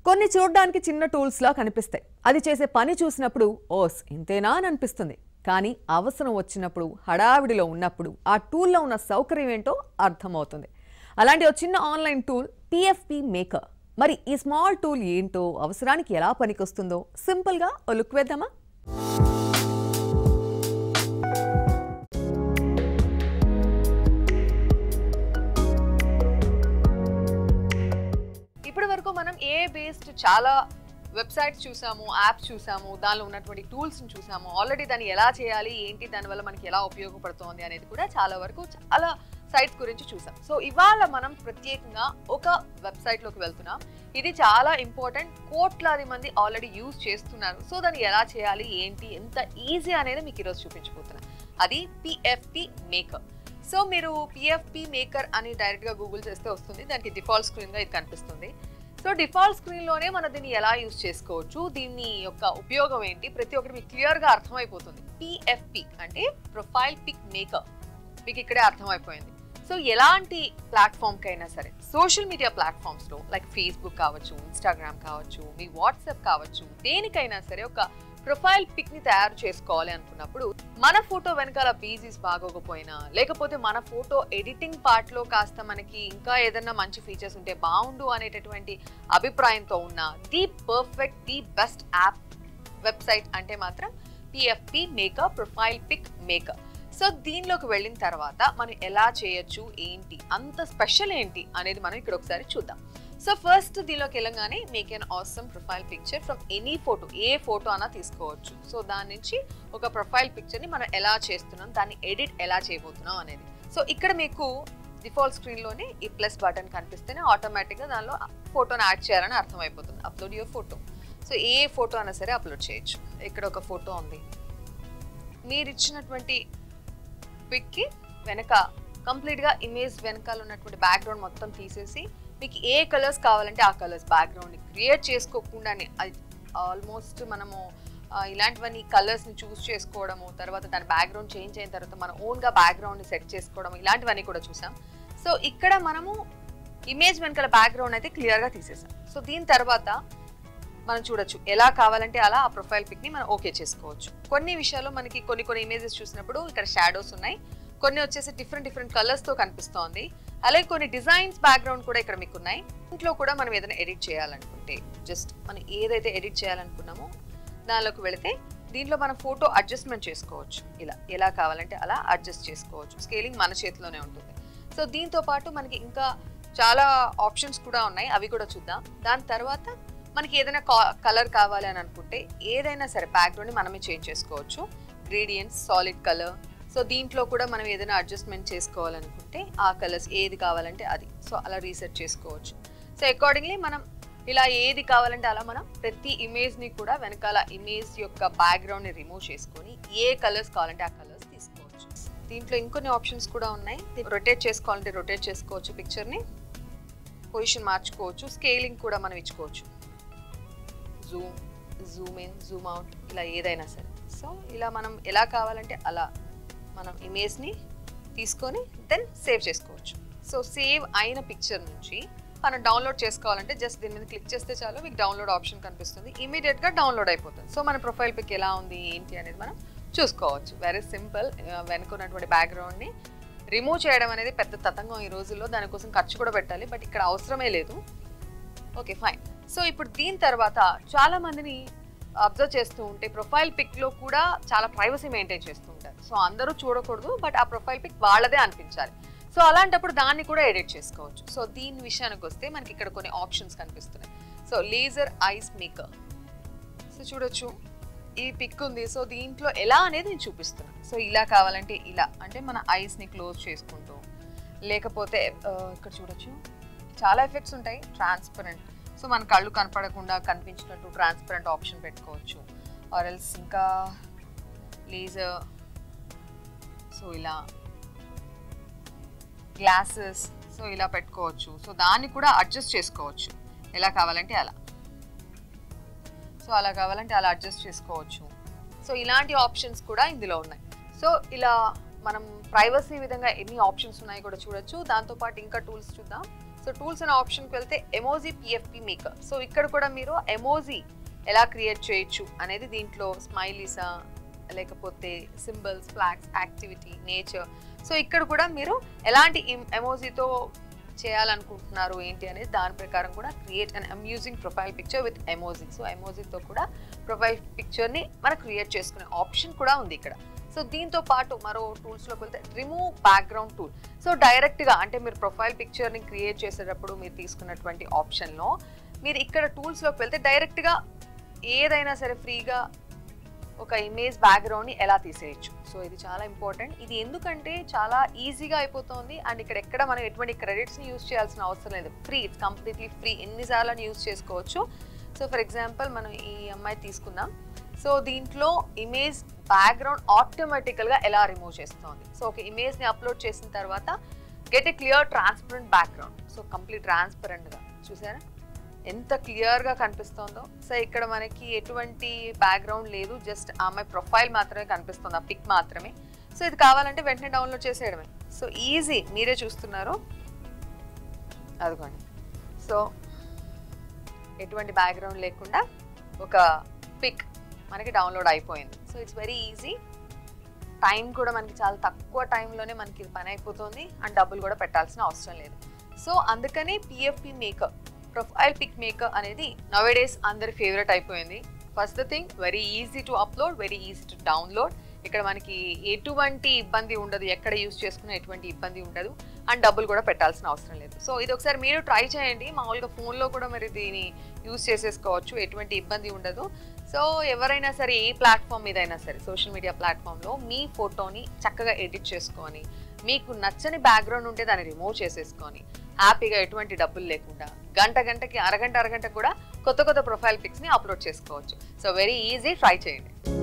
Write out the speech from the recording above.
కొన్ని చూడడానికి చిన్న టూల్స్ లా కనిపిస్తాయి అది చేసే పని చూసినప్పుడు ఓస్ ఇంతేనా అని అనిపిస్తుంది కానీ అవసరం వచ్చినప్పుడు హడావిడిలో ఉన్నప్పుడు ఆ టూల్లో ఉన్న సౌకర్యం ఏంటో అర్థమవుతుంది అలాంటి ఒక చిన్న ఆన్లైన్ టూల్ పిఎఫ్పి మేకర్ మరి ఈ స్మాల్ టూల్ ఏంటో అవసరానికి ఎలా పనికొస్తుందో సింపుల్గా ఓ లుక్ వేద్దామా ఇప్పటి వరకు మనం ఏ బేస్డ్ చాలా వెబ్సైట్స్ చూసాము యాప్స్ చూసాము దానిలో ఉన్నటువంటి టూల్స్ని చూసాము ఆల్రెడీ దాన్ని ఎలా చేయాలి ఏంటి దానివల్ల మనకి ఎలా ఉపయోగపడుతోంది అనేది కూడా చాలా వరకు చాలా సైట్స్ గురించి చూసాం సో ఇవాళ మనం ప్రత్యేకంగా ఒక వెబ్సైట్లోకి వెళ్తున్నాం ఇది చాలా ఇంపార్టెంట్ కోట్లాది మంది ఆల్రెడీ యూజ్ చేస్తున్నారు సో దాన్ని ఎలా చేయాలి ఏంటి ఎంత ఈజీ అనేది మీకు ఈరోజు చూపించబోతున్నా అది పిఎఫ్పి మేకర్ సో మీరు పిఎఫ్పి మేకర్ అని డైరెక్ట్గా గూగుల్ చేస్తే వస్తుంది దానికి డిఫాల్ట్ స్క్రీన్గా ఇది కనిపిస్తుంది సో డిఫాల్ట్ స్క్రీన్లోనే మనం దీన్ని ఎలా యూజ్ చేసుకోవచ్చు దీని యొక్క ఉపయోగం ఏంటి ప్రతి ఒక్కటి మీకు క్లియర్గా అర్థమైపోతుంది పిఎఫ్పి అంటే ప్రొఫైల్ పిక్ మేకర్ మీకు ఇక్కడే అర్థమైపోయింది సో ఎలాంటి ప్లాట్ఫామ్కి అయినా సరే సోషల్ మీడియా ప్లాట్ఫామ్స్లో లైక్ ఫేస్బుక్ కావచ్చు ఇన్స్టాగ్రామ్ కావచ్చు మీ వాట్సాప్ కావచ్చు దేనికైనా సరే ఒక ప్రొఫైల్ పిక్ ని తయారు చేసుకోవాలి అనుకున్నప్పుడు మన ఫోటో వెనకాల బీజీస్ బాగోకపోయినా లేకపోతే మన ఫోటో ఎడిటింగ్ పార్ట్ లో కాస్త మనకి ఇంకా ఏదైనా మంచి ఫీచర్స్ ఉంటే బాగుండు అనేటటువంటి అభిప్రాయంతో ఉన్న the perfect the best app website అంటే మాత్రం PFP maker profile pic maker so దీనిలోకి వెళ్ళిన తర్వాత మనం ఎలా చేయొచ్చు ఏంటి అంత స్పెషల్ ఏంటి అనేది మనం ఇక్కడ ఒకసారి చూద్దాం సో ఫస్ట్ దీనిలోకి వెళ్ళగానే make an awesome profile picture from any photo a photo అన్నా తీసుకోవచ్చు సో దాని నుంచి ఒక ప్రొఫైల్ పిక్చర్ని మనం ఎలా చేస్తున్నాం దాన్ని ఎడిట్ ఎలా చేయబోతున్నాం అనేది సో ఇక్కడ మీకు డిఫాల్ట్ స్క్రీన్లోనే ఈ ప్లస్ బటన్ కనిపిస్తేనే ఆటోమేటిక్గా దానిలో ఫోటోని యాడ్ చేయాలని అర్థమైపోతుంది upload your photo so a photo అయినా సరే అప్లోడ్ చేయొచ్చు ఇక్కడ ఒక ఫోటో ఉంది మీరు ఇచ్చినటువంటి పిక్కి వెనక కంప్లీట్గా ఇమేజ్ వెనకాల ఉన్నటువంటి బ్యాక్గ్రౌండ్ మొత్తం తీసేసి మీకు ఏ కలర్స్ కావాలంటే ఆ కలర్స్ బ్యాక్గ్రౌండ్ని క్రియేట్ చేసుకోకుండానే అది ఆల్మోస్ట్ మనము ఆ, ఇలాంటివన్నీ కలర్స్ని చూస్ చేసుకోవడము తర్వాత దాని బ్యాక్గ్రౌండ్ చేంజ్ అయిన తర్వాత మన ఓన్గా బ్యాక్గ్రౌండ్ని సెట్ చేసుకోవడం ఇలాంటివన్నీ కూడా చూసాం సో ఇక్కడ మనము ఇమేజ్ వెనకాల బ్యాక్గ్రౌండ్ అయితే క్లియర్గా తీసేసాం సో దీని తర్వాత మనం చూడొచ్చు ఎలా కావాలంటే అలా ఆ ప్రొఫైల్ పిక్ ని మనం ఓకే చేసుకోవచ్చు కొన్ని విషయాల్లో మనకి కొన్ని కొన్ని ఇమేజెస్ చూసినప్పుడు ఇక్కడ షాడోస్ ఉన్నాయి కొన్ని వచ్చేసి డిఫరెంట్ డిఫరెంట్ కలర్స్ తో కనిపిస్తోంది అలాగే కొన్ని డిజైన్స్ బ్యాక్గ్రౌండ్ కూడా ఇక్కడ మీకు ఉన్నాయి ఇంట్లో కూడా మనం ఏదైనా ఎడిట్ చేయాలనుకుంటే జస్ట్ మనం ఏదైతే ఎడిట్ చేయాలనుకున్నామో దానిలోకి వెళితే దీంట్లో మనం ఫోటో అడ్జస్ట్మెంట్ చేసుకోవచ్చు ఇలా ఎలా కావాలంటే అలా అడ్జస్ట్ చేసుకోవచ్చు స్కేలింగ్ మన చేతిలోనే ఉంటుంది సో దీంతో పాటు మనకి ఇంకా చాలా ఆప్షన్స్ కూడా ఉన్నాయి అవి కూడా చూద్దాం దాని తర్వాత మనకి ఏదైనా కలర్ కావాలి అని అనుకుంటే ఏదైనా సరే బ్యాక్గ్రౌండ్ని మనమే చేంజ్ చేసుకోవచ్చు గ్రేడియంట్స్ సాలిడ్ కలర్ సో దీంట్లో కూడా మనం ఏదైనా అడ్జస్ట్మెంట్ చేసుకోవాలనుకుంటే ఆ కలర్స్ ఏది కావాలంటే అది సో అలా రీసెట్ చేసుకోవచ్చు సో అకార్డింగ్లీ మనం ఇలా ఏది కావాలంటే అలా మనం ప్రతి ఇమేజ్ని కూడా వెనకాల ఇమేజ్ యొక్క బ్యాక్గ్రౌండ్ని రిమూవ్ చేసుకొని ఏ కలర్స్ కావాలంటే ఆ కలర్స్ తీసుకోవచ్చు దీంట్లో ఇంకొన్ని ఆప్షన్స్ కూడా ఉన్నాయి రొటేట్ చేసుకోవాలంటే రొటేట్ చేసుకోవచ్చు పిక్చర్ని పొజిషన్ మార్చుకోవచ్చు స్కేలింగ్ కూడా మనం ఇచ్చుకోవచ్చు zoom zoom in zoom out ఇలా ఏదైనా సరే సో ఇలా మనం ఎలా కావాలంటే అలా మనం ఇమేజ్ని తీసుకొని దెన్ సేవ్ చేసుకోవచ్చు సో సేవ్ అయిన పిక్చర్ నుంచి మనం డౌన్లోడ్ చేసుకోవాలంటే జస్ట్ దీని మీద క్లిక్ చేస్తే చాలు మీకు డౌన్లోడ్ ఆప్షన్ కనిపిస్తుంది ఇమీడియట్గా డౌన్లోడ్ అయిపోతుంది సో మన ప్రొఫైల్ పిక్ ఎలా ఉంది ఏంటి అనేది మనం చూసుకోవచ్చు వెరీ సింపుల్ వెనుకున్నటువంటి బ్యాక్గ్రౌండ్ని రిమూవ్ చేయడం అనేది పెద్ద తతంగం ఈ రోజుల్లో దానికోసం ఖర్చు కూడా పెట్టాలి బట్ ఇక్కడ అవసరమే లేదు ఓకే ఫైన్ సో ఇప్పుడు దీని తర్వాత చాలా మందిని అబ్జర్వ్ చేస్తూ ఉంటే ప్రొఫైల్ పిక్ లో కూడా చాలా ప్రైవసీ మెయింటైన్ చేస్తూ ఉంటారు సో అందరూ చూడకూడదు బట్ ఆ ప్రొఫైల్ పిక్ వాళ్ళదే అనిపించాలి సో అలాంటప్పుడు దాన్ని కూడా ఎడిట్ చేసుకోవచ్చు సో దీని విషయానికి వస్తే మనకి ఇక్కడ కొన్ని ఆప్షన్స్ కనిపిస్తున్నాయి so laser eyes maker so చూడొచ్చు ఈ పిక్ ఉంది సో దీంట్లో ఎలా అనేది నేను చూపిస్తున్నాను సో ఇలా కావాలంటే ఇలా అంటే మన ఐస్ని క్లోజ్ చేసుకుంటూ లేకపోతే ఆ, ఇక్కడ చూడొచ్చు చాలా ఎఫెక్ట్స్ ఉంటాయి ట్రాన్స్పరెంట్ సో మన కళ్ళు కనపడకుండా కనిపించినట్టు ట్రాన్స్పరెంట్ ఆప్షన్ పెట్టుకోవచ్చు ఆర్ ఎల్స్ ఇంకా లేజర్ సో ఇలా గ్లాసెస్ సో ఇలా పెట్టుకోవచ్చు సో దాన్ని కూడా అడ్జస్ట్ చేసుకోవచ్చు ఎలా కావాలంటే అలా సో అలా కావాలంటే అలా అడ్జస్ట్ చేసుకోవచ్చు సో ఇలాంటి ఆప్షన్స్ కూడా ఇందులో ఉన్నాయి సో ఇలా మనం ప్రైవసీ విధంగా ఎన్ని ఆప్షన్స్ ఉన్నాయో కూడా చూడొచ్చు దాంతోపాటు ఇంకా టూల్స్ చూద్దాం సో టూల్స్ అనే ఆప్షన్కి వెళ్తే ఎమోజీ పిఎఫ్పి మేకర్ సో ఇక్కడ కూడా మీరు ఎమోజీ ఎలా క్రియేట్ చేయొచ్చు అనేది దీంట్లో స్మైలీసా లేకపోతే symbols flags activity nature so ఇక్కడ కూడా మీరు ఎలాంటి ఎమోజీతో చేయాలనుకుంటున్నారు ఏంటి అనేది దాని ప్రకారం కూడా create an amusing profile picture with emoji so ఎమోజీతో కూడా ప్రొఫైల్ పిక్చర్ని మనం క్రియేట్ చేసుకునే ఆప్షన్ కూడా ఉంది ఇక్కడ సో దీంతో పాటు మరో టూల్స్లోకి వెళ్తే రిమూవ్ బ్యాక్గ్రౌండ్ టూల్ సో డైరెక్ట్గా అంటే మీరు ప్రొఫైల్ పిక్చర్ని క్రియేట్ చేసేటప్పుడు మీరు తీసుకున్నటువంటి ఆప్షన్లో మీరు ఇక్కడ టూల్స్లోకి వెళ్తే డైరెక్ట్గా ఏదైనా సరే ఫ్రీగా ఒక ఇమేజ్ బ్యాక్గ్రౌండ్ని ఎలా తీసేయచ్చు సో ఇది చాలా ఇంపార్టెంట్ ఇది ఎందుకంటే చాలా ఈజీగా అయిపోతుంది అండ్ ఇక్కడ ఎక్కడ మనం ఎటువంటి క్రెడిట్స్ని యూస్ చేయాల్సిన అవసరం లేదు ఫ్రీ ఇట్స్ కంప్లీట్లీ ఫ్రీ ఎన్నిసార్లు యూస్ చేసుకోవచ్చు సో ఫర్ ఎగ్జాంపుల్ మనం ఈ అమ్మాయి తీసుకుందాం సో దీంట్లో ఇమేజ్ బ్యాక్గ్రౌండ్ ఆటోమేటికల్గా ఎలా రిమూవ్ చేస్తుంది సో ఒక ఇమేజ్ని అప్లోడ్ చేసిన తర్వాత get a clear transparent background so complete ట్రాన్స్పరెంట్గా చూసారా ఎంత క్లియర్గా కనిపిస్తుందో సో ఇక్కడ మనకి ఎటువంటి బ్యాక్గ్రౌండ్ లేదు జస్ట్ ఆమె ప్రొఫైల్ మాత్రమే కనిపిస్తుంది ఆ పిక్ మాత్రమే సో ఇది కావాలంటే వెంటనే డౌన్లోడ్ చేసేయడమే సో ఈజీ మీరే చూస్తున్నారు అదిగోండి సో ఎటువంటి బ్యాక్గ్రౌండ్ లేకుండా ఒక పిక్ మనకి డౌన్లోడ్ అయిపోయింది so it's very easy time కూడా మనకి చాలా తక్కువ టైంలోనే మనకి ఇది పని అయిపోతుంది అండ్ డబ్బులు కూడా పెట్టాల్సిన అవసరం లేదు సో అందుకని PFP maker profile pic maker అనేది నవేడేస్ అందరి ఫేవరెట్ అయిపోయింది first the thing very easy to upload very easy to download ఇక్కడ మనకి ఎటువంటి ఇబ్బంది ఉండదు ఎక్కడ యూస్ చేసుకున్న ఎటువంటి ఇబ్బంది ఉండదు అండ్ డబ్బులు కూడా పెట్టాల్సిన అవసరం లేదు సో ఇది ఒకసారి మీరు ట్రై చేయండి మామూలుగా ఫోన్లో కూడా మరి దీన్ని యూస్ చేసేసుకోవచ్చు ఎటువంటి ఇబ్బంది ఉండదు సో ఎవరైనా సరే ఏ ప్లాట్ఫామ్ మీదైనా సరే సోషల్ మీడియా ప్లాట్ఫామ్లో మీ ఫోటోని చక్కగా ఎడిట్ చేసుకొని మీకు నచ్చని బ్యాక్గ్రౌండ్ ఉంటే దాన్ని రిమూవ్ చేసేసుకొని హ్యాపీగా ఎటువంటి డబ్బులు లేకుండా గంట గంటకి అరగంట అరగంట కూడా కొత్త కొత్త ప్రొఫైల్ పిక్స్ని అప్లోడ్ చేసుకోవచ్చు సో వెరీ ఈజీ ట్రై చేయండి